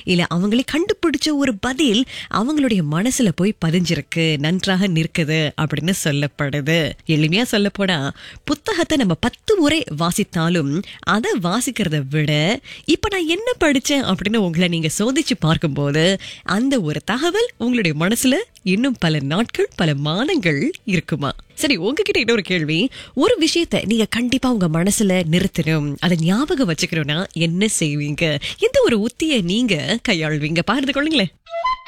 இல்ல அவங்களே கண்டுபிடிச்ச ஒரு பதில் அவங்களுடைய மனசுல போய் பதிஞ்சிருக்கு நன்றாக நிற்குது அப்படின்னு சொல்லப்படுது எளிமையா சொல்ல போனா புத்தகத்தை நம்ம பத்து முறை வாசித்தாலும் அதை வாசிக்கிறத விட இப்ப நான் என்ன படிச்சேன் அப்படின்னு உங்களை நீங்க சோதிச்சு பார்க்கும்போது அந்த ஒரு தகவல் உங்களுடைய மனசுல இன்னும் பல நாட்கள் பல மாதங்கள் இருக்குமா சரி உங்ககிட்ட இன்னொரு கேள்வி ஒரு விஷயத்தை நீங்க கண்டிப்பா உங்க மனசுல நிறுத்தணும் அதை ஞாபகம் வச்சுக்கணும்னா என்ன செய்வீங்க எந்த ஒரு உத்தியை நீங்க கையாள்வீங்க பாருது கொள்ளுங்களேன்